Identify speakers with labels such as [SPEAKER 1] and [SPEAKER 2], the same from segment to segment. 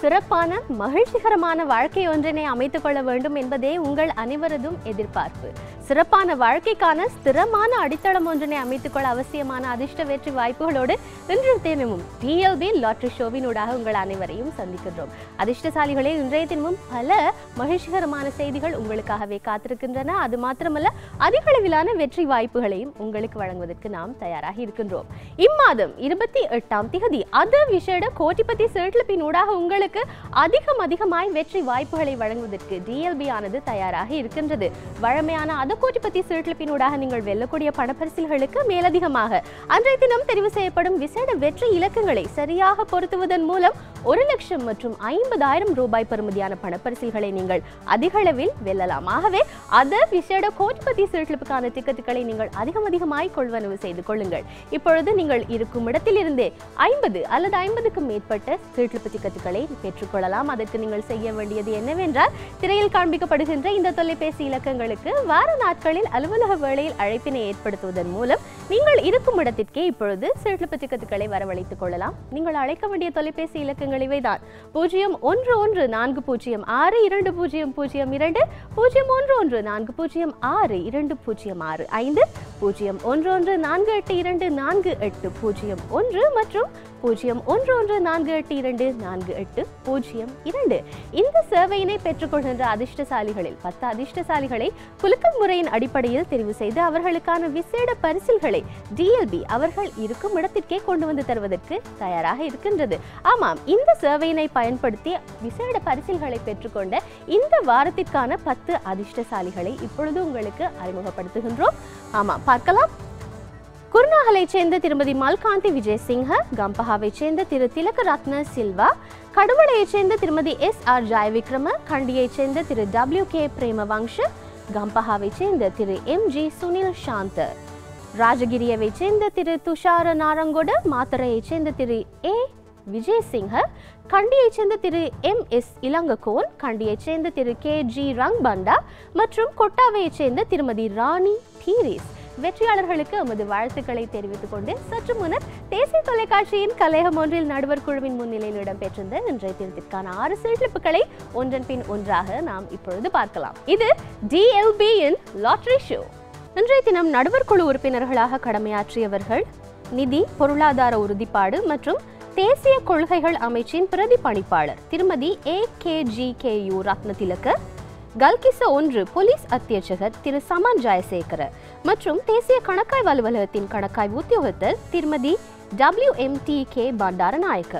[SPEAKER 1] சிறப்பான மகிழ்ச்சிகரமான வாழ்க்கை ஒன்றினை அமைத்துக் கொள்ள வேண்டும் என்பதே உங்கள் அனைவரதும் எதிர்பார்ப்பு சிறப்பான வாழ்க்கைக்கான ஸ்திரமான அடித்தளம் ஒன்றினை அமைத்துக் கொள்ள அவசியமான அதிர்ஷ்ட வெற்றி வாய்ப்புகளோடு இன்று தினமும் டிஎல்பி லாட்டரி ஷோவினூடாக உங்கள் அனைவரையும் சந்திக்கின்றோம் அதிர்ஷ்டசாலிகளே இன்றைய தினமும் பல மகிழ்ச்சிகரமான செய்திகள் உங்களுக்காகவே காத்திருக்கின்றன அது மாத்திரமல்ல அதிக அளவிலான வெற்றி வாய்ப்புகளையும் உங்களுக்கு வழங்குவதற்கு நாம் தயாராக இருக்கின்றோம் இம்மாதம் இருபத்தி எட்டாம் திகதி அத விசேட கோட்டிபதி செட்டிலிப்பின் ஊடாக உங்களுக்கு அதிகம் அதிகமாய் வெற்றி வாய்ப்புகளை வழங்குவதற்கு டிஎல்பி ஆனது தயாராக இருக்கின்றது வழமையான அத கோட்டிபதி செட்டிலிப்பின் ஊடாக நீங்கள் வெல்லக்கூடிய பணப்பரிசில்களுக்கு மேலதிகமாக அன்றைய தினம் தெரிவு செய்யப்படும் விசேட வெற்றி இலக்கங்களை சரியாக பொருத்துவதன் மூலம் ஒரு லட்சம் மற்றும் ஐம்பதாயிரம் ரூபாய் பெறுமதியான பணப்பரிசில்களை நீங்கள் அதிக அளவில் வெல்லலாம் ஆகவே அத விசேட கோட்டிபதி செட்டிலிப்புக்கான டிக்கெட்டுகளை நீங்கள் அதிகம் அதிகமாய் கொள்வனவு செய்து கொள்ளுங்கள் இப்பொழுது நீங்கள் இருக்கும் இடத்திலிருந்தே ஐம்பது அல்லது ஐம்பதுக்கும் மேற்பட்ட சீட்லிப்பு டிக்கெட்டுகளை பெற்றுக்கொள்ளலாம் அதற்கு நீங்கள் செய்ய வேண்டியது என்னவென்றால் திரையில் காண்பிக்கப்படுகின்ற இந்த தொலைபேசி இலக்கங்களுக்கு வார நாட்களில் அலுவலக வேளையில் அழைப்பினை ஏற்படுத்துவதன் மூலம் நீங்கள் இருக்கும் இடத்திற்கே இப்பொழுது சீட்லிப்பு டிக்கெட்டுகளை வரவழைத்துக் கொள்ளலாம் நீங்கள் அழைக்க வேண்டிய தொலைபேசி இலக்கங்கள் இவைதான் பூஜ்ஜியம் ஒன்று ஒன்று நான்கு பூஜ்ஜியம் ஆறு இரண்டு பூஜ்ஜியம் பூஜ்ஜியம் இரண்டு பூஜ்ஜியம் ஒன்று ஒன்று நான்கு பூஜ்ஜியம் ஆறு இரண்டு பூஜ்ஜியம் ஆறு ஐந்து பூஜ்ஜியம் ஒன்று ஒன்று நான்கு எட்டு இரண்டு நான்கு எட்டு பூஜ்ஜியம் ஒன்று மற்றும் பூஜ்ஜியம் ஒன்று ஒன்று நான்கு எட்டு இரண்டு நான்கு எட்டு பூஜ்ஜியம் இரண்டு இந்த சேவையினை பெற்றுக்கொள்கின்ற அதிர்ஷ்டசாலிகளில் பத்து அதிர்ஷ்டசாலிகளை குலுக்கல் முறையின் அடிப்படையில் தெரிவு செய்து அவர்களுக்கான விசேட பரிசில்களை டிஎல்பி அவர்கள் இருக்கும் இடத்திற்கே கொண்டு வந்து தருவதற்கு தயாராக இருக்கின்றது ஆமாம் இந்த சேவையினை பயன்படுத்தி விசேட பரிசில்களை பெற்றுக்கொண்ட இந்த வாரத்திற்கான பத்து அதிர்ஷ்டசாலிகளை இப்பொழுது உங்களுக்கு அறிமுகப்படுத்துகின்றோம் ஆமாம் பார்க்கலாம் குருநாகலைச் சேர்ந்த திருமதி மல்காந்தி விஜயசிங்க கம்பஹாவைச் சேர்ந்த திரு திலக ரத்ன சில்வா கடுவளையைச் சேர்ந்த திருமதி எஸ் ஆர் ஜெயவிக்ரம கண்டியைச் சேர்ந்த திரு டபிள்யூ கே பிரேமவங்ஷ கம்பஹாவைச் சேர்ந்த திரு எம் ஜி சுனில் சாந்த ராஜகிரியவைச் சேர்ந்த திரு துஷார நாரங்கொட மாத்தரையைச் சேர்ந்த திரு ஏ விஜயசிங்க கண்டியைச் சேர்ந்த திரு எம் எஸ் இளங்ககோன் கண்டியைச் சேர்ந்த திரு கே ஜி ரங்பண்டா மற்றும் கொட்டாவையைச் சேர்ந்த திருமதி ராணி பீரிஸ் வெற்றியாளர்களுக்கு எமது வாழ்த்துக்களை தெரிவித்துக் கொண்டு சற்று முன்னர் தேசிய தொலைக்காட்சியின் கலையகம் ஒன்றில் நடுவர் குழுவின் முன்னிலையில் இடம்பெற்றிருந்த இன்றைய தினத்திற்கான ஆறு சீட்லிப்புகளை ஒன்றன் பின் ஒன்றாக நாம் இப்பொழுது பார்க்கலாம் இது டிஎல்பியின் லாட்டரி ஷோ இன்றைய தினம் நடுவர் குழு உறுப்பினர்களாக கடமையாற்றியவர்கள் நிதி பொருளாதார உறுதிப்பாடு மற்றும் தேசிய கொள்கைகள் அமைச்சின் பிரதி பணிப்பாளர் திருமதி A K G K U Rathnathilaka Galkissa ஒன்று போலீஸ் அத்தியட்சகர் திரு சமன் ஜெயசேகர மற்றும் தேசிய கணக்காய்வு அலுவலகத்தின் கணக்காய்வு உத்தியோகத்தர் திருமதி W M D K Bandaranayake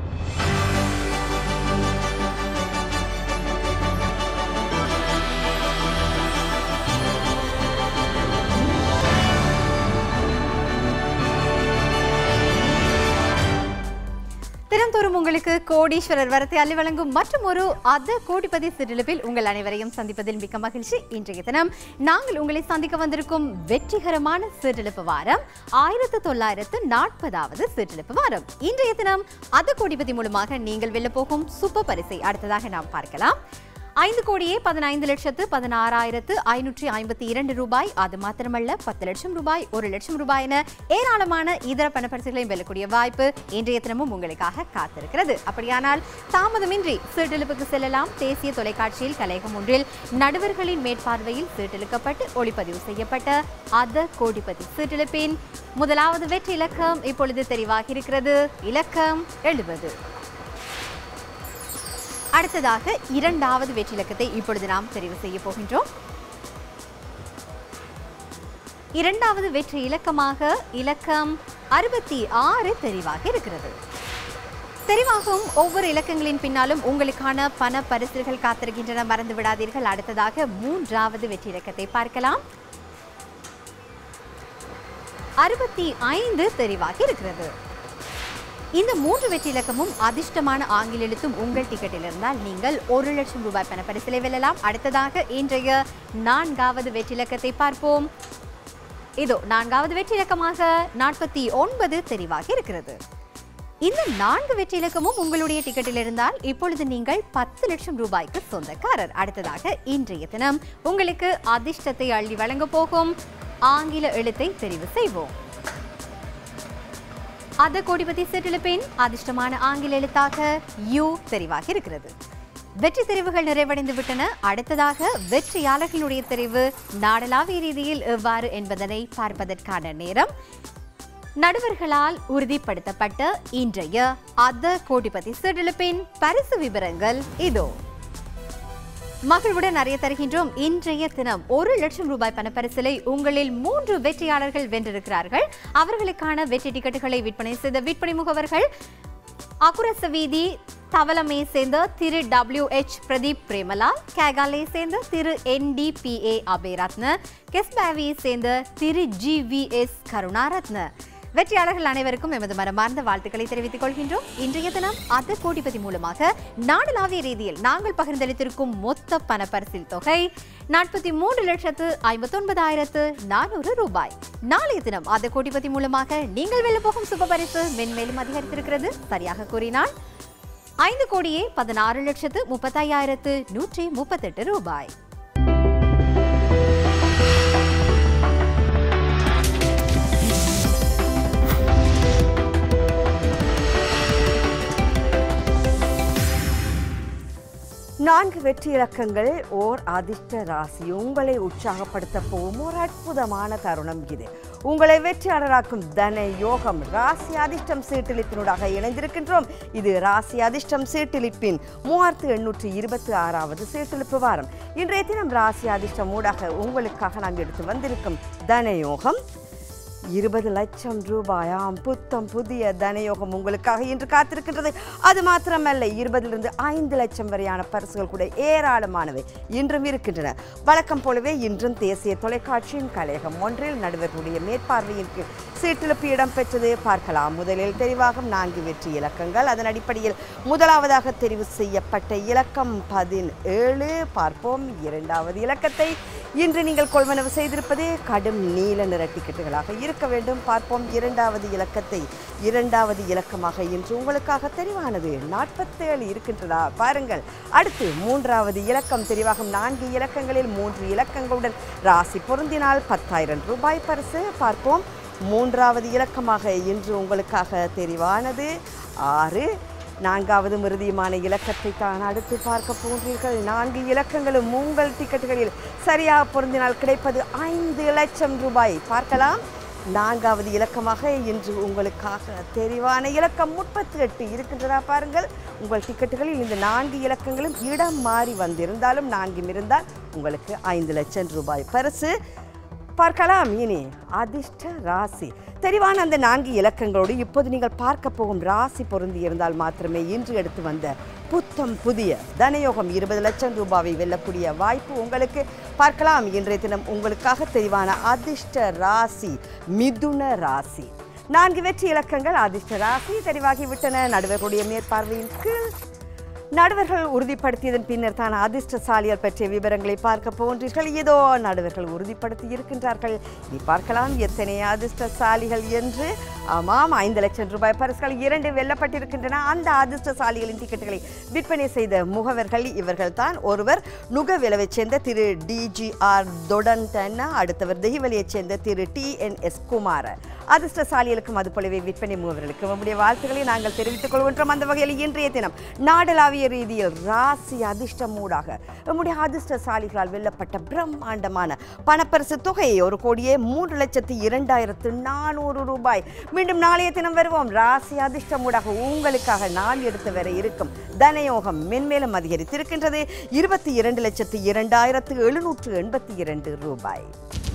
[SPEAKER 2] தினந்தோறும் உங்களுக்கு கோடீஸ்வரர் வரத்தை அள்ளி வழங்கும் மற்றும் ஒரு அத கோடிபதி சிற்றிலிப்பில் உங்கள் அனைவரையும் சந்திப்பதில் மிக்க மகிழ்ச்சி இன்றைய தினம் நாங்கள் உங்களை சந்திக்க வந்திருக்கும் வெற்றிகரமான சிற்றிலிப்பு வாரம் ஆயிரத்து தொள்ளாயிரத்து நாற்பதாவது சிற்றிலிப்பு வாரம் இன்றைய தினம் அத கோடிபதி மூலமாக நீங்கள் வெல்ல போகும் சூப்பர் பரிசை அடுத்ததாக நாம் பார்க்கலாம் ஐந்து கோடியே பதினைந்து லட்சத்து பதினாறாயிரத்து ஐநூற்றி ஐம்பத்தி இரண்டு ரூபாய் அது மாத்திரமல்ல பத்து லட்சம் ரூபாய் ஒரு லட்சம் ரூபாய் என ஏராளமான இதர பணப்பரிசுகளையும் வெல்லக்கூடிய வாய்ப்பு இன்றைய தினமும் உங்களுக்காக காத்திருக்கிறது அப்படியானால் தாமதமின்றி சீட்டெழுப்புக்கு செல்லலாம் தேசிய தொலைக்காட்சியில் கலையகம் ஒன்றில் நடுவர்களின் மேற்பார்வையில் சீட்டெழுக்கப்பட்டு ஒளிப்பதிவு செய்யப்பட்ட அத கோடிபதி சீட்டெழுப்பின் முதலாவது வெற்றி இலக்கம் இப்பொழுது தெரிவாகி இருக்கிறது இலக்கம் எழுபது அடுத்ததாக இரண்டாவது வெற்றி இலக்கத்தை இப்பொழுது நாம் தெரிவு செய்ய போகின்றோம் இரண்டாவது வெற்றி இலக்கமாக இலக்கம் அறுபத்தி ஆறு தெரிவாக இருக்கிறது தெரிவாகும் ஒவ்வொரு இலக்கங்களின் பின்னாலும் உங்களுக்கான பண பரிசுகள் காத்திருக்கின்றன மறந்து விடாதீர்கள் அடுத்ததாக மூன்றாவது வெற்றி இலக்கத்தை பார்க்கலாம் அறுபத்தி ஐந்து தெரிவாகி இருக்கிறது இந்த மூன்று வெற்றி இலக்கமும் அதிர்ஷ்டமான ஆங்கில எழுத்தும் உங்கள் டிக்கெட்டில் இருந்தால் நீங்கள் ஒரு லட்சம் ரூபாய் பண பரிசிலை வெல்லலாம் அடுத்ததாக இன்றைய நான்காவது வெற்றி இலக்கத்தை பார்ப்போம் இதோ நான்காவது வெற்றி இலக்கமாக நாற்பத்தி ஒன்பது தெரிவாகி இருக்கிறது இந்த நான்கு வெற்றி இலக்கமும் உங்களுடைய டிக்கெட்டில் இருந்தால் இப்பொழுது நீங்கள் பத்து லட்சம் ரூபாய்க்கு சொந்தக்காரர் அடுத்ததாக இன்றைய தினம் உங்களுக்கு அதிர்ஷ்டத்தை அள்ளி வழங்க போகும் ஆங்கில எழுத்தை தெரிவு செய்வோம் அத கோடிபதி சிற்றிலிப்பின் அதிர்ஷ்டமான ஆங்கில எழுத்தாக யூ தெரிவாகி இருக்கிறது வெற்றி தெரிவுகள் நிறைவடைந்து விட்டன அடுத்ததாக வெற்றியாளர்களுடைய தெரிவு நாடளாவிய ரீதியில் எவ்வாறு என்பதனை பார்ப்பதற்கான நேரம் நடுவர்களால் உறுதிப்படுத்தப்பட்ட இன்றைய அத கோடிபதி சிற்றிலிப்பின் பரிசு விவரங்கள் இதோ மகிழ்வுடன் அறிய தருகின்றோம் இன்றைய தினம் ஒரு லட்சம் ரூபாய் பணப்பரிசிலை உங்களில் மூன்று வெற்றியாளர்கள் வென்றிருக்கிறார்கள் அவர்களுக்கான வெற்றி டிக்கெட்டுகளை விற்பனை செய்த விற்பனை முகவர்கள் அகுரச வீதி தவலமே சேர்ந்த திரு டபிள்யூ எச் பிரதீப் பிரேமலால் கேகாலே சேர்ந்த திரு N D P A Abeyratne கெஸ்பாவியை சேர்ந்த திரு ஜி வி எஸ் கருணாரத்ன வெற்றியாளர்கள் அனைவருக்கும் எமது மனமார்ந்த வாழ்த்துக்களை தெரிவித்துக் கொள்கின்றோம் இன்றைய தினம் அத கோடிபதி மூலமாக நாடளாவிய ரீதியில் நாங்கள் பகிர்ந்தளித்திருக்கும் மொத்த பணப்பரிசில் தொகை நாற்பத்தி மூன்று லட்சத்து ஐம்பத்தொன்பதாயிரத்து நானூறு ரூபாய் நாளைய தினம் அத கோடிபதி மூலமாக நீங்கள் வெல்ல போகும் சுப பரிசு மென்மேலும் அதிகரித்திருக்கிறது சரியாக கூறினால் ஐந்து கோடியே பதினாறு லட்சத்து முப்பத்தையாயிரத்து நூற்றி முப்பத்தெட்டு ரூபாய்
[SPEAKER 3] நான்கு வெற்றி இலக்கங்கள் ஓர் அதிர்ஷ்ட ராசி உங்களை உற்சாகப்படுத்த போகும் ஒரு அற்புதமான தருணம் இது உங்களை வெற்றியாளராக்கும் தன யோகம் ராசி அதிர்ஷ்டம் சீட்டிலிப்பினூடாக இணைந்திருக்கின்றோம் இது ராசி அதிர்ஷ்டம் சீட்டிலிப்பின் மூவாயிரத்து எண்ணூற்றி இருபத்தி ஆறாவது சீட்டிலிப்பு வாரம் இன்றைய தினம் ராசி அதிர்ஷ்டம் ஊடாக உங்களுக்காக நாங்கள் எடுத்து வந்திருக்கும் தன யோகம் இருபது லட்சம் ரூபாயாம் புத்தம் புதிய தனயோகம் உங்களுக்காக இன்று காத்திருக்கின்றது அது மாத்திரமல்ல இருபதிலிருந்து ஐந்து லட்சம் வரையான பரிசுகள் கூட ஏராளமானவை இன்றும் இருக்கின்றன வழக்கம் போலவே இன்றும் தேசிய தொலைக்காட்சியின் கலையகம் ஒன்றில் நடுவர்களுடைய மேற்பார்வையின் கீழ் சீட்டிழப்பு இடம்பெற்றது பார்க்கலாம் முதலில் தெரிவாகும் நான்கு வெற்றி இலக்கங்கள் அதன் அடிப்படையில் முதலாவதாக தெரிவு செய்யப்பட்ட இலக்கம் பதினேழு பார்ப்போம் இரண்டாவது இலக்கத்தை இன்று நீங்கள் கொள்வனவு செய்திருப்பது கடும் நீல நிற டிக்கெட்டுகளாக இருக்க வேண்டும் பார்ப்போம் இரண்டாவது இலக்கத்தை இரண்டாவது இலக்கமாக இன்று உங்களுக்காக தெரிவானது நாற்பத்தேழு இருக்கின்றதா பாருங்கள் அடுத்து மூன்றாவது இலக்கம் தெரிவாகும் நான்கு இலக்கங்களில் மூன்று இலக்கங்களுடன் ராசி பொருந்தினால் பத்தாயிரம் ரூபாய் பரிசு பார்ப்போம் மூன்றாவது இலக்கமாக இன்று உங்களுக்காக தெரிவானது ஆறு நான்காவது மிருதியுமான இலக்கத்தை தான் அடுத்து பார்க்க போன்றீர்கள் நான்கு இலக்கங்களும் உங்கள் டிக்கெட்டுகளில் சரியாக பொருந்தினால் கிடைப்பது ஐந்து லட்சம் ரூபாய் பார்க்கலாம் நான்காவது இலக்கமாக இன்று உங்களுக்காக தெரிவான இலக்கம் முப்பத்தி எட்டு இருக்கின்றதா பாருங்கள் உங்கள் டிக்கெட்டுகளில் இந்த நான்கு இலக்கங்களும் இடம் மாறி வந்திருந்தாலும் நான்கும் இருந்தால் உங்களுக்கு ஐந்து லட்சம் ரூபாய் பரிசு பார்க்கலாம் இனி அதிர்ஷ்ட ராசி தெரிவான அந்த நான்கு இலக்கங்களோடு இப்போது நீங்கள் பார்க்க போகும் ராசி பொருந்தி இருந்தால் மாத்திரமே இன்று எடுத்து வந்த புத்தம் புதிய தனயோகம் இருபது லட்சம் ரூபாவை வெல்லக்கூடிய வாய்ப்பு உங்களுக்கு பார்க்கலாம் இன்றைய தினம் உங்களுக்காக தெரிவான அதிர்ஷ்ட ராசி மிதுன ராசி நான்கு வெற்றி இலக்கங்கள் அதிர்ஷ்ட ராசி தெரிவாகிவிட்டன நடுவர்களுடைய மேற்பார்வையின் கீழ் நடுவர்கள் உறுதிப்படுத்தியதன் பின்னர் தான் அதிர்ஷ்டசாலிகள் பற்றிய விவரங்களை பார்க்க போன்றீர்கள் இதோ நடுவர்கள் உறுதிப்படுத்தி இருக்கின்றார்கள் நீ பார்க்கலாம் எத்தனை அதிர்ஷ்டசாலிகள் என்று ஆமாம் ஐந்து லட்சம் ரூபாய் பரிசுகள் இரண்டு வெல்லப்பட்டிருக்கின்றன அந்த அதிர்ஷ்டசாலிகளின் டிக்கெட்டுகளை விற்பனை செய்த முகவர்கள் இவர்கள் தான் ஒருவர் நுகவிலவைச் சேர்ந்த திரு டிஜிஆர் தொடன் தன்னா அடுத்தவர் தெஹிவலியைச் சேர்ந்த திரு டி என் எஸ் குமார் அதிர்ஷ்டசாலிகளுக்கும் அது போலவே விற்பனை முகவர்களுக்கும் நம்முடைய வாழ்த்துக்களை நாங்கள் தெரிவித்துக் கொள்கின்றோம் அந்த வகையில் இன்றைய தினம் நாடளாவிய ரீதியில் ராசி அதிர்ஷ்டம் ஊடாக நம்முடைய அதிர்ஷ்டசாலிகளால் வெல்லப்பட்ட பிரம்மாண்டமான பணப்பரிசு தொகையை ஒரு கோடியே மூன்று லட்சத்தி இரண்டாயிரத்து நானூறு ரூபாய் மீண்டும் நாளைய தினம் வருவோம் ராசி அதிர்ஷ்டம் ஊடாக உங்களுக்காக நான் எடுத்து வர இருக்கும் தனயோகம் மென்மேலும் அதிகரித்திருக்கின்றது இருபத்தி இரண்டு லட்சத்து இரண்டாயிரத்து எழுநூற்று எண்பத்தி இரண்டு ரூபாய்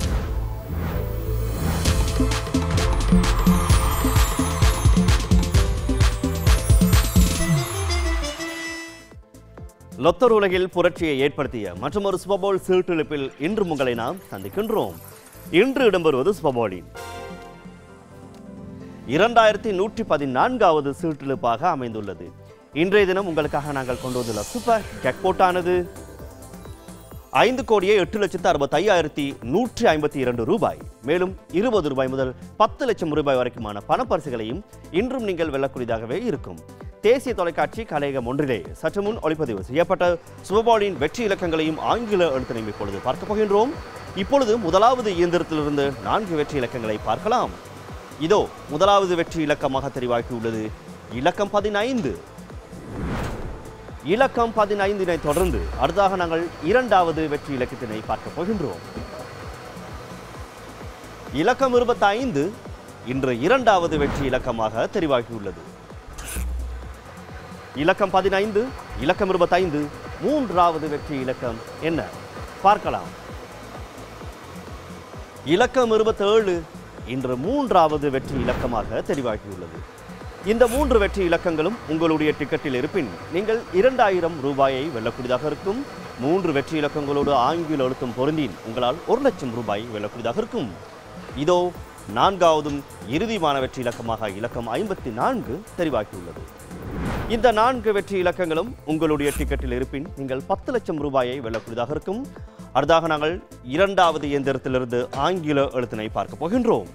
[SPEAKER 4] லொத்தர் உலகில் புரட்சியை ஏற்படுத்திய மற்றொரு சுபபோல் சீர்திருப்பில் இன்று உங்களை நாம் சந்திக்கின்றோம் இன்று இடம்பெறுவது சுபபோலின் இரண்டாயிரத்தி நூற்றி பதினான்காவது சீர்திருப்பாக அமைந்துள்ளது இன்றைய தினம் உங்களுக்காக நாங்கள் கொண்டு வந்துள்ள சூப்பர் ஜாக்போட்டானது ஐந்து கோடியே எட்டு லட்சத்து அறுபத்தையாயிரத்தி நூற்றி ஐம்பத்தி இரண்டு ரூபாய் மேலும் இருபது ரூபாய் முதல் பத்து லட்சம் ரூபாய் வரைக்குமான பணப்பரிசுகளையும் இன்றும் நீங்கள் வெல்லக்கூடியதாகவே இருக்கும் தேசிய தொலைக்காட்சி கலையகம் ஒன்றிலே சற்று முன் ஒளிப்பதிவு செய்யப்பட்ட சுபபாலின் வெற்றி இலக்கங்களையும் ஆங்கில எழுத்தினையும் இப்பொழுது பார்க்க போகின்றோம் இப்பொழுது முதலாவது இயந்திரத்திலிருந்து நான்கு வெற்றி இலக்கங்களை பார்க்கலாம் இதோ முதலாவது வெற்றி இலக்கமாக தெரிவாகியுள்ளது இலக்கம் பதினைந்து இலக்கம் பதினைந்தினை தொடர்ந்து அடுத்ததாக நாங்கள் இரண்டாவது வெற்றி இலக்கத்தினை பார்க்க போகின்றோம் இலக்கம் இருபத்தைந்து இன்று இரண்டாவது வெற்றி இலக்கமாக தெரிவாகியுள்ளது இலக்கம் பதினைந்து இலக்கம் இருபத்தைந்து மூன்றாவது வெற்றி இலக்கம் என்ன பார்க்கலாம் இலக்கம் இருபத்தேழு இன்று மூன்றாவது வெற்றி இலக்கமாக தெரிவாகியுள்ளது இந்த மூன்று வெற்றி இலக்கங்களும் உங்களுடைய டிக்கெட்டில் இருப்பின் நீங்கள் இரண்டாயிரம் ரூபாயை வெல்லக்கூடியதாக இருக்கும் மூன்று வெற்றி இலக்கங்களோடு ஆங்கில எழுத்தும் பொருந்தின் உங்களால் ஒரு லட்சம் ரூபாய் வெல்லக்கூடியதாக இருக்கும் இதோ நான்காவதும் இறுதிமான வெற்றி இலக்கமாக இலக்கம் ஐம்பத்தி நான்கு தெரிவாகியுள்ளது இந்த நான்கு வெற்றி இலக்கங்களும் உங்களுடைய டிக்கெட்டில் இருப்பின் நீங்கள் பத்து லட்சம் ரூபாயை வெல்லக்கூடியதாக இருக்கும் அடுத்தாக நாங்கள் இரண்டாவது இயந்திரத்திலிருந்து ஆங்கில எழுத்தினை பார்க்க போகின்றோம்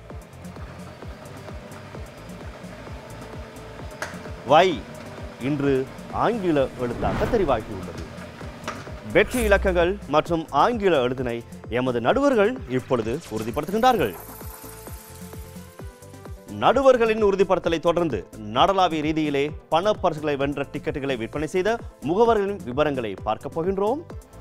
[SPEAKER 4] வை இன்று ஆங்கில எழுத்தாக தெரிவாகியுள்ளது வெற்றி இலக்கங்கள் மற்றும் ஆங்கில எழுத்தினை எமது நடுவர்கள் இப்பொழுது உறுதிப்படுத்துகின்றார்கள் நடுவர்களின் உறுதிப்படுத்தலை தொடர்ந்து நாடளாவிய ரீதியிலே பணப்பரிசுகளை வென்ற டிக்கெட்டுகளை விற்பனை செய்த முகவர்களின் விவரங்களை பார்க்க போகின்றோம்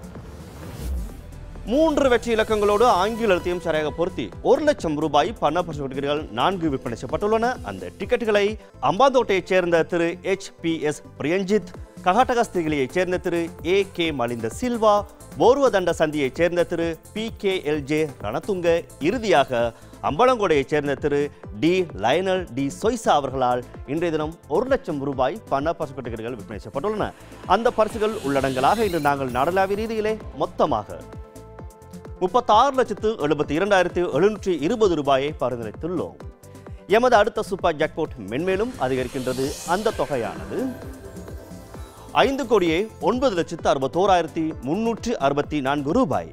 [SPEAKER 4] மூன்று வெற்றி இலக்கங்களோடு ஆங்கில எழுத்தையும் சரியாக பொருத்தி ஒரு லட்சம் ரூபாய் பண பரிசு டிக்கெட்டுகள் நான்கு விற்பனை செய்யப்பட்டுள்ளன அந்த டிக்கெட்டுகளை அம்பாந்தோட்டையைச் சேர்ந்த திரு எச் பி எஸ் பிரியஞ்சித் ககாட்டகஸ்திகிலியைச் சேர்ந்த திரு ஏ கே மலிந்த சில்வா போர்வதண்ட சந்தியைச் சேர்ந்த திரு P K L J Ranatunga இறுதியாக அம்பலங்கோடையைச் சேர்ந்த திரு டி லயனல் டி சொய்சா அவர்களால் இன்றைய தினம் ஒரு லட்சம் ரூபாய் பண பரிசு டிக்கெட்டுகள் விற்பனை செய்யப்பட்டுள்ளன அந்த பரிசுகள் உள்ளடங்கலாக இன்று நாங்கள் நாடளாவிய ரீதியிலே மொத்தமாக முப்பத்தாறு லட்சத்து எழுபத்தி இரண்டாயிரத்து எழுநூற்றி இருபது ரூபாயை பரிந்துரைத்துள்ளோம் எமது அடுத்த சூப்பர் ஜாக்பாட் மென்மேலும் அதிகரிக்கின்றது அந்த தொகையானது ஐந்து கோடியே ஒன்பது லட்சத்து அறுபத்தோராயிரத்தி முன்னூற்று அறுபத்தி நான்கு ரூபாய்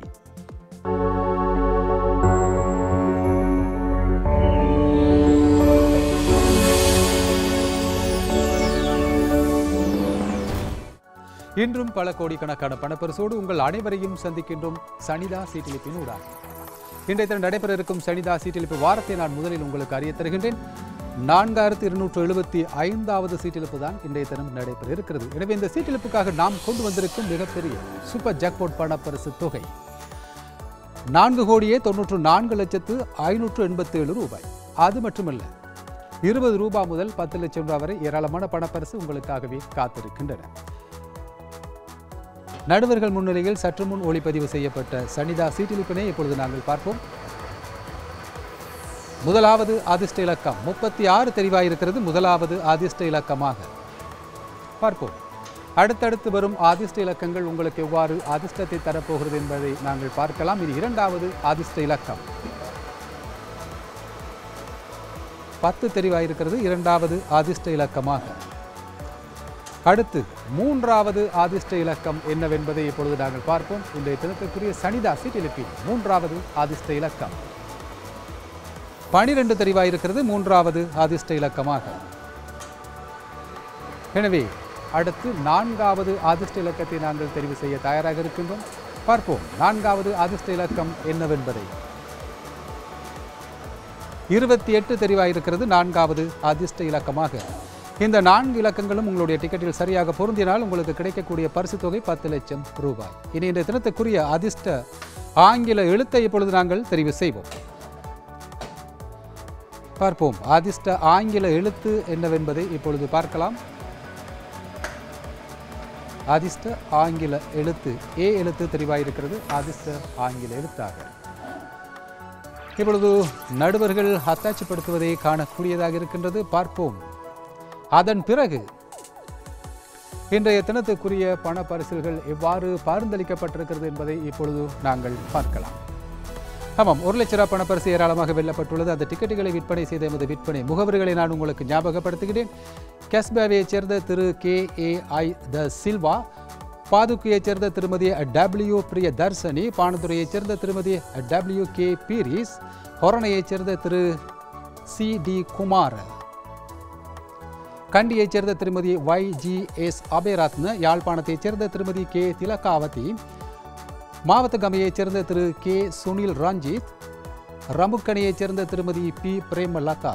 [SPEAKER 5] இன்றும் பல கோடிக்கணக்கான பணப்பரிசோடு உங்கள் அனைவரையும் சந்திக்கின்றோம் சனிதா சீட்டிலிப்பின் ஊடாக இன்றைய தினம் நடைபெற இருக்கும் சனிதா சீட்டிலிப்பு வாரத்தை நான் முதலில் உங்களுக்கு அறிய தருகின்றேன் நான்காயிரத்து இருநூற்று எழுபத்தி ஐந்தாவது சீட்டிலிப்பு தான் இன்றைய தினம் நடைபெற இருக்கிறது எனவே இந்த சீட்டிலிப்புக்காக நாம் கொண்டு வந்திருக்கும் மிகப்பெரிய சூப்பர் ஜாக்பாட் பணப்பரிசு தொகை நான்கு கோடியே தொன்னூற்று நான்கு லட்சத்து ஐநூற்று எண்பத்தி ஏழு ரூபாய் அது மட்டுமல்ல இருபது ரூபாய் முதல் பத்து லட்சம் ரூபாய் வரை ஏராளமான பணப்பரிசு உங்களுக்காகவே காத்திருக்கின்றன நடுவர்கள் முன்னிலையில் சற்று முன் ஒளிப்பதிவு செய்யப்பட்ட சனிதா சீட்டிலிப்பினை இப்பொழுது நாங்கள் பார்ப்போம் முதலாவது அதிர்ஷ்ட இலக்கம் முப்பத்தி ஆறு தெரிவாயிருக்கிறது முதலாவது அதிர்ஷ்ட இலக்கமாக பார்ப்போம் அடுத்தடுத்து வரும் அதிர்ஷ்ட இலக்கங்கள் உங்களுக்கு எவ்வாறு அதிர்ஷ்டத்தை தரப்போகிறது என்பதை நாங்கள் பார்க்கலாம் இது இரண்டாவது அதிர்ஷ்ட இலக்கம் பத்து தெரிவாயிருக்கிறது இரண்டாவது அதிர்ஷ்ட இலக்கமாக அடுத்து மூன்றாவது அதிர்ஷ்ட இலக்கம் என்னவென்பதை இப்பொழுது நாங்கள் பார்ப்போம் இன்றைய தினத்திற்குரிய சனிதா சீட்டிலிப்பின் மூன்றாவது அதிர்ஷ்ட இலக்கம் பனிரெண்டு தெரிவாயிருக்கிறது மூன்றாவது அதிர்ஷ்ட இலக்கமாக எனவே அடுத்து நான்காவது அதிர்ஷ்ட இலக்கத்தை நாங்கள் தெரிவு செய்ய தயாராக இருக்கின்றோம் பார்ப்போம் நான்காவது அதிர்ஷ்ட இலக்கம் என்னவென்பதை இருபத்தி எட்டு தெரிவாயிருக்கிறது நான்காவது அதிர்ஷ்ட இலக்கமாக இந்த நான்கு இலக்கங்களும் உங்களுடைய டிக்கெட்டில் சரியாக பொருந்தினால் உங்களுக்கு கிடைக்கக்கூடிய பரிசு தொகை பத்து லட்சம் ரூபாய் இனி இந்த தினத்துக்குரிய அதிர்ஷ்ட ஆங்கில எழுத்தை இப்பொழுது நாங்கள் தெரிவு செய்வோம் பார்ப்போம் அதிர்ஷ்ட ஆங்கில எழுத்து என்னவென்பதை இப்பொழுது பார்க்கலாம் அதிர்ஷ்ட ஆங்கில எழுத்து ஏ எழுத்து தெரிவாயிருக்கிறது அதிர்ஷ்ட ஆங்கில எழுத்தாக இப்பொழுது நடுவர்கள் அத்தாட்சிப்படுத்துவதை காணக்கூடியதாக இருக்கின்றது பார்ப்போம் அதன் பிறகு இன்றைய தினத்துக்குரிய பண பரிசில்கள் எவ்வாறு பரிந்தளிக்கப்பட்டிருக்கிறது என்பதை இப்பொழுது நாங்கள் பார்க்கலாம் ஆமாம் ஒரு லட்ச ரூபாய் பணப்பரிசு ஏராளமாக வெல்லப்பட்டுள்ளது அந்த டிக்கெட்டுகளை விற்பனை செய்த எமது விற்பனை முகவர்களை நான் உங்களுக்கு ஞாபகப்படுத்துகிறேன் கெஸ்பேவையைச் சேர்ந்த திரு கே ஏ ஐ த சில்வா பாதுக்கையைச் சேர்ந்த திருமதி டபிள்யூ பிரிய தர்சனி பானதுரையைச் சேர்ந்த திருமதி டபிள்யூ கே பீரிஸ் ஹொரணையைச் சேர்ந்த திரு சி டி குமார் கண்டியைச் சேர்ந்த திருமதி ஒய் ஜி எஸ் அபேரத்ன யாழ்ப்பாணத்தைச் சேர்ந்த திருமதி கே திலகாவதி மாவத்த கமையைச் சேர்ந்த திரு கே சுனில் ரஞ்சித் ரமுக்கணியைச் சேர்ந்த திருமதி பி பிரேமலதா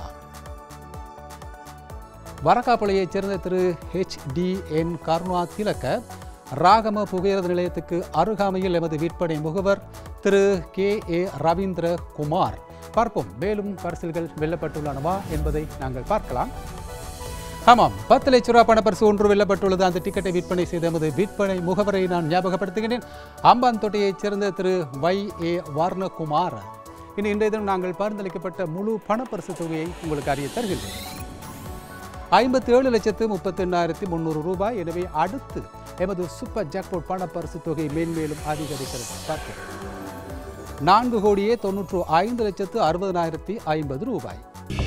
[SPEAKER 5] வரக்காப்பளையைச் சேர்ந்த திரு H D N Karunathilaka Ragama புகையிரத நிலையத்துக்கு அருகாமையில் எமது விற்பனை முகவர் திரு கே ஏ ரவீந்திர குமார் பார்ப்போம் மேலும் பரிசில்கள் வெல்லப்பட்டுள்ளனவா என்பதை நாங்கள் பார்க்கலாம் ஆமாம் பத்து லட்ச ரூபா பணப்பரிசு ஒன்று வெல்லப்பட்டுள்ளது அந்த டிக்கெட்டை விற்பனை செய்த எமது விற்பனை முகவரை நான் ஞாபகப்படுத்துகிறேன் அம்பான் தொட்டியைச் சேர்ந்த திரு வை ஏ வர்ணகுமார் இனி இன்றைய தினம் நாங்கள் பரிந்துரைக்கப்பட்ட முழு பணப்பரிசு தொகையை உங்களுக்கு அறிய தருகின்றேன் ஐம்பத்தி ஏழு லட்சத்து முப்பத்தி எண்ணாயிரத்தி முந்நூறு ரூபாய் எனவே அடுத்து எமது சூப்பர் ஜாக்பாட் பணப்பரிசு தொகை மேன்மேலும் அதிகரிக்கிறது பார்ப்போம் நான்கு கோடியே தொன்னூற்று ஐந்து லட்சத்து அறுபதனாயிரத்தி ஐம்பது ரூபாய்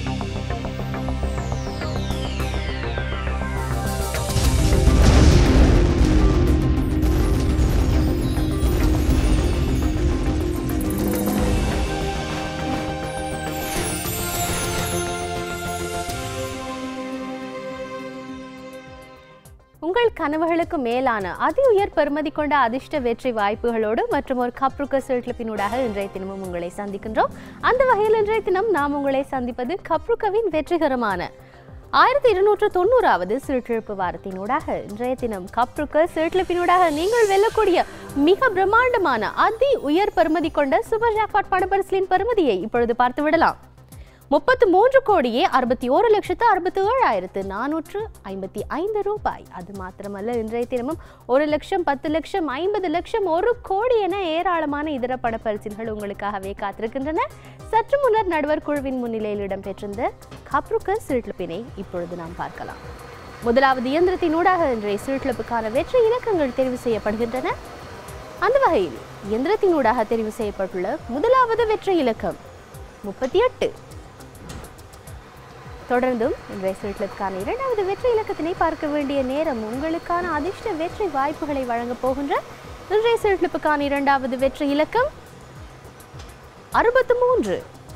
[SPEAKER 1] உங்கள் கனவுகளுக்கு மேலான அதி உயர் பெறுமதி கொண்ட அதிர்ஷ்ட வெற்றி வாய்ப்புகளோடு மற்றும் ஒரு கப்ருக்க சிறுகிழப்பினூடாக இன்றைய தினமும் உங்களை சந்திக்கின்றோம் அந்த வகையில் இன்றைய தினம் நாம் உங்களை சந்திப்பது கப்ருக்கவின் வெற்றிகரமான ஆயிரத்தி இருநூற்று தொண்ணூறாவது சிறுகிழப்பு வாரத்தினூடாக இன்றைய தினம் கப்ருக்க சிறுகிழப்பினூடாக நீங்கள் வெல்லக்கூடிய மிக பிரம்மாண்டமான அதி உயர் பெறுமதி கொண்ட சூப்பர் ஜாக்பாட் பணப்பரிசலின் பெறுமதியை இப்பொழுது பார்த்து விடலாம் முப்பத்து மூன்று கோடியே அறுபத்தி ஓரு லட்சத்து அறுபத்தி ஏழாயிரத்து நானூற்று ஐம்பத்தி ஐந்து ரூபாய் அது மாத்திரமல்ல இன்றைய தினமும் ஒரு லட்சம் பத்து லட்சம் ஐம்பது லட்சம் ஒரு கோடி என ஏராளமான இதர பணப்பரிசில்கள் உங்களுக்காகவே காத்திருக்கின்றன சற்று முன்னர் நடுவர் குழுவின் முன்னிலையில் இடம்பெற்றிருந்த கப்ருக்க சிறுகிழப்பினை இப்பொழுது நாம் பார்க்கலாம் முதலாவது இயந்திரத்தினூடாக இன்றைய சிறுகிழப்புக்கான வெற்றி இலக்கங்கள் தெரிவு செய்யப்படுகின்றன அந்த வகையில் இயந்திரத்தினூடாக தெரிவு செய்யப்பட்டுள்ள முதலாவது வெற்றி இலக்கம் முப்பத்தி எட்டு தொடர்ந்தும் இன்றைய சுற்றுலுக்கான இரண்டாவது வெற்றி இலக்கத்தினை பார்க்க வேண்டிய நேரம் உங்களுக்கான அதிர்ஷ்ட வெற்றி வாய்ப்புகளை வழங்கப் போகின்ற இன்றைய சுற்றுலுக்கான இரண்டாவது வெற்றி இலக்கம் அறுபத்து மூன்று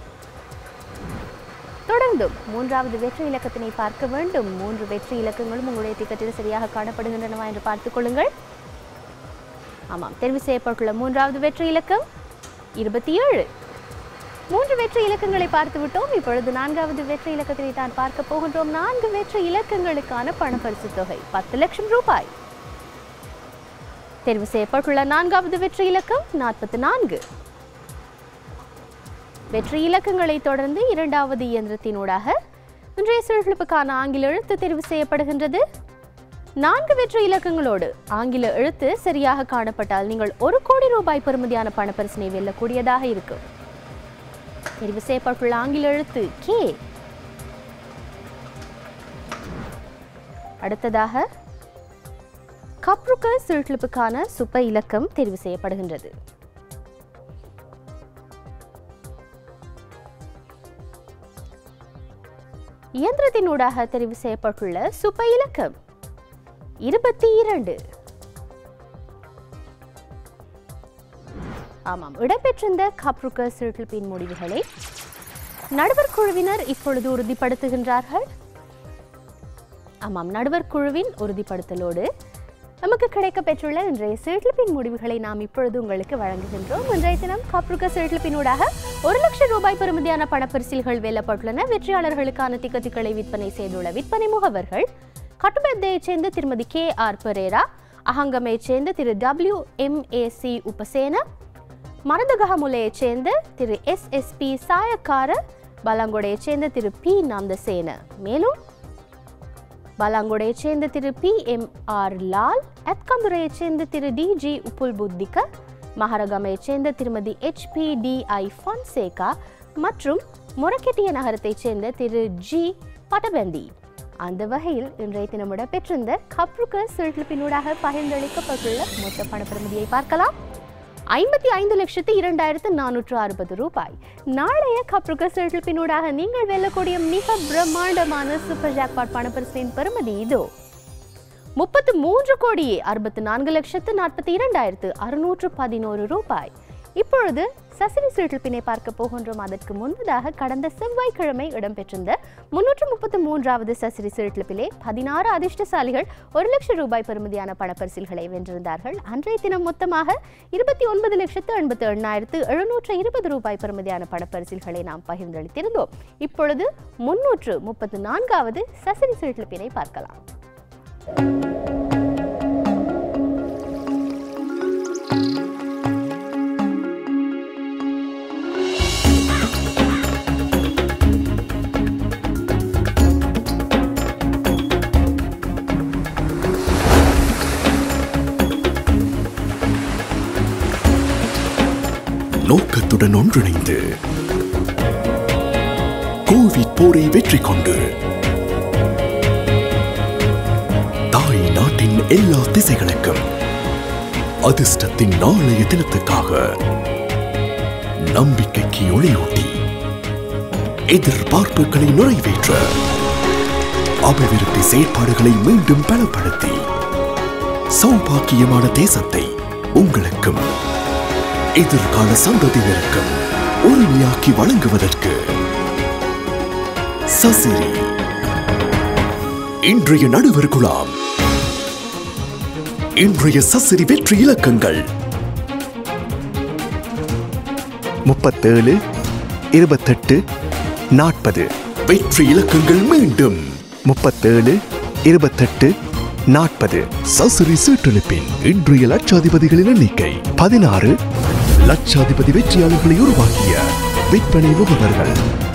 [SPEAKER 1] தொடர்ந்தும் மூன்றாவது வெற்றி இலக்கத்தினை பார்க்க வேண்டும் மூன்று வெற்றி இலக்கங்களும் உங்களுடைய திட்டத்தில் சரியாக காணப்படுகின்றனவா என்று பார்த்துக் கொள்ளுங்கள் ஆமாம் தெரிவு செய்யப்பட்டுள்ள மூன்றாவது வெற்றி இலக்கம் இருபத்தி ஏழு மூன்று வெற்றி இலக்கங்களை பார்த்து விட்டோம் இப்பொழுது நான்காவது வெற்றி இலக்கத்தினை தான் பார்க்க போகின்றோம் நான்கு வெற்றி இலக்கங்களுக்கான பணப்பரிசு தொகை பத்து லட்சம் ரூபாய் தெரிவு செய்யப்பட்டுள்ள நான்காவது வெற்றி இலக்கம் நாற்பத்தி நான்கு வெற்றி இலக்கங்களை தொடர்ந்து இரண்டாவது இயந்திரத்தினூடாக இன்றைய சுழலுக்கான ஆங்கில எழுத்து தெரிவு செய்யப்படுகின்றது நான்கு வெற்றி இலக்கங்களோடு ஆங்கில எழுத்து சரியாக காணப்பட்டால் நீங்கள் ஒரு கோடி ரூபாய் பெறுமதியான பணப்பரிசினை வெல்லக்கூடியதாக இருக்கும் தெரிவு செய்யப்பட்டுள்ள ஆங்கில எழுத்து கே அடுத்ததாக கப்ருக்க சுழலுக்கான சுப்ப இலக்கம் தெரிவு செய்யப்படுகின்றது இயந்திரத்தினூடாக தெரிவு செய்யப்பட்டுள்ள சுப்ப இலக்கம் இருபத்தி இரண்டு ஆமாம் இடம்பெற்றிருந்த கப்ருக்க சிறுகிழப்பின் முடிவுகளை நடுவர் குழுவினர் இப்பொழுது உறுதிப்படுத்துகின்றார்கள் ஆமாம் நடுவர் குழுவின் உறுதிப்படுத்தலோடு நமக்கு கிடைக்க பெற்றுள்ள இன்றைய சிறுகிழப்பின் முடிவுகளை நாம் இப்பொழுது உங்களுக்கு வழங்குகின்றோம் இன்றைய தினம் கப்ருக்க சிறுகிழப்பினூடாக ஒரு லட்சம் ரூபாய் பெறுமதியான பணப்பரிசில்கள் வெல்லப்பட்டுள்ளன வெற்றியாளர்களுக்கான திக்கத்துக்களை விற்பனை செய்துள்ள விற்பனை முகவர்கள் கட்டுபத்தையைச் சேர்ந்த திருமதி கே ஆர் பெரேரா அகங்கமைச் சேர்ந்த திரு W M A C Upasena மரதகமுலையைச் சேர்ந்த திரு எஸ் எஸ் பி சாயக்கார பலாங்கொடையைச் சேர்ந்த திரு பி நந்தசேன மேலும் பலாங்கொடையைச் சேர்ந்த திரு பி எம் ஆர் லால் அத்கந்துரையைச் சேர்ந்த திரு டி ஜி உப்புல் புத்திக மஹரகமையைச் சேர்ந்த திருமதி H P D I Fonseka மற்றும் மொரக்கெட்டிய நகரத்தைச் சேர்ந்த திரு ஜி பட்டபந்தி அந்த வகையில் இன்றைய தினம் இடம்பெற்றிருந்த கப்ருக்க சிறுகிழப்பினூடாக பகிர்ந்தளிக்கப்பட்டுள்ள மொத்த பணப்பிரமதியை பார்க்கலாம் ஐம்பத்தி ஐந்து லட்சத்து இரண்டாயிரத்து நானூற்று அறுபது ரூபாய் நாளைய கப்ருக்க சிறுகிழப்பினூடாக நீங்கள் வெல்லக்கூடிய மிக பிரம்மாண்டமான சூப்பர் ஜாக்பாட் பணப்பரிசின் பெறுமதி இதோ முப்பத்து மூன்று கோடியே அறுபத்து நான்கு லட்சத்து நாற்பத்தி இரண்டாயிரத்து அறுநூற்று பதினோரு ரூபாய் இப்பொழுது சசிரி சீட்டில்பினை பார்க்க போகின்றோம் அதற்கு முன்பதாக கடந்த செவ்வாய்க்கிழமை இடம்பெற்றிருந்த முன்னூற்று முப்பத்து மூன்றாவது சசிரி சீட்டில்பிலே பதினாறு அதிர்ஷ்டசாலிகள் ஒரு லட்சம் ரூபாய் பெறுமதியான பணப்பரிசில்களை வென்றிருந்தார்கள் அன்றைய தினம் மொத்தமாக இருபத்தி ஒன்பது லட்சத்து எண்பத்து எண்ணாயிரத்து எழுநூற்று இருபது ரூபாய் பெறுமதியான பணப்பரிசில்களை நாம் பகிர்ந்தளித்திருந்தோம் இப்பொழுது முன்னூற்று முப்பத்து நான்காவது சசிரி சீட்டில்பினை பார்க்கலாம்
[SPEAKER 6] நோக்கத்துடன் ஒன்றிணைந்து கோவிட் போரை வெற்றி கொண்டு தாய் நாட்டின் எல்லா திசைகளுக்கும் அதிர்ஷ்டத்தின் நாளைய தினத்துக்காக நம்பிக்கைக்கு ஒளியூட்டி எதிர்பார்ப்புகளை நிறைவேற்ற அபிவிருத்தி செயற்பாடுகளை மீண்டும் பலப்படுத்தி சௌபாக்கியமான தேசத்தை உங்களுக்கும் எதிர்கால சந்ததியினருக்கும் உரிமையாக்கி வழங்குவதற்கு சசிரி இன்றைய நடுவர் குழாம் இன்றைய சசிரி வெற்றி இலக்கங்கள் முப்பத்தேழு இருபத்தெட்டு நாற்பது வெற்றி இலக்கங்கள் மீண்டும் முப்பத்தேழு இருபத்தெட்டு நாற்பது சசுரி சீட்டெழுப்பின் இன்றைய லட்சாதிபதிகளின் எண்ணிக்கை பதினாறு லட்சாதிபதி வெற்றியாளர்களை உருவாக்கிய விற்பனை முகவர்கள்